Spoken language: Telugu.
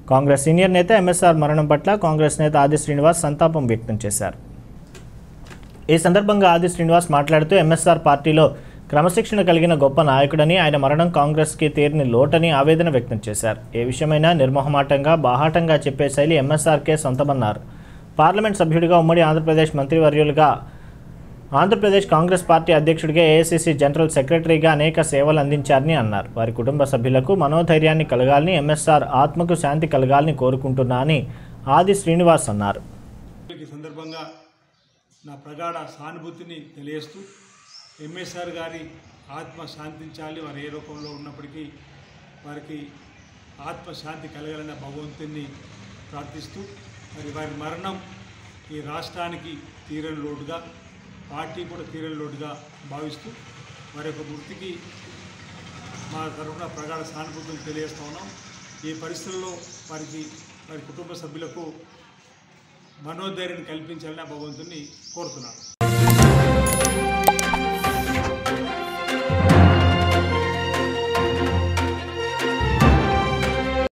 కాంగ్రెస్ సీనియర్ నేత ఎంఎస్ఆర్ మరణం పట్ల కాంగ్రెస్ నేత ఆది శ్రీనివాస్ సంతాపం వ్యక్తం చేశారు ఈ సందర్భంగా ఆది శ్రీనివాస్ మాట్లాడుతూ ఎంఎస్ఆర్ పార్టీలో క్రమశిక్షణ కలిగిన గొప్ప నాయకుడని ఆయన మరణం కాంగ్రెస్కి తీరని లోటని ఆవేదన వ్యక్తం చేశారు ఏ విషయమైనా నిర్మోహమాటంగా బాహాటంగా చెప్పే శైలి ఎంఎస్ఆర్కే సొంతమన్నారు పార్లమెంట్ సభ్యుడిగా ఉమ్మడి ఆంధ్రప్రదేశ్ మంత్రివర్యులుగా ఆంధ్రప్రదేశ్ కాంగ్రెస్ పార్టీ అధ్యక్షుడిగా ఏఐసీసీ జనరల్ సెక్రటరీగా అనేక సేవలు అందించారని అన్నారు వారి కుటుంబ సభ్యులకు మనోధైర్యాన్ని కలగాలని ఎంఎస్ఆర్ ఆత్మకు శాంతి కలగాలని కోరుకుంటున్నా అని ఆది శ్రీనివాస్ అన్నారు ఈ సందర్భంగా నా ప్రగాఢ సానుభూతిని తెలియజేస్తూ ఎంఎస్ఆర్ గారి ఆత్మ శాంతించాలి వారు ఏ రూపంలో ఉన్నప్పటికీ వారికి ఆత్మ శాంతి కలగాలని భగవంతుని ప్రార్థిస్తూ మరి వారి మరణం ఈ రాష్ట్రానికి తీరని లోటుగా పార్టీ కూడా తీరని లోటుగా భావిస్తూ వారి యొక్క మృతికి మా తరఫున ప్రగాఢ సానుభూతులు తెలియజేస్తా ఉన్నాం ఈ పరిస్థితుల్లో వారికి వారి కుటుంబ సభ్యులకు మనోధైర్యం కల్పించాలని ఆ భగవంతుని కోరుతున్నాను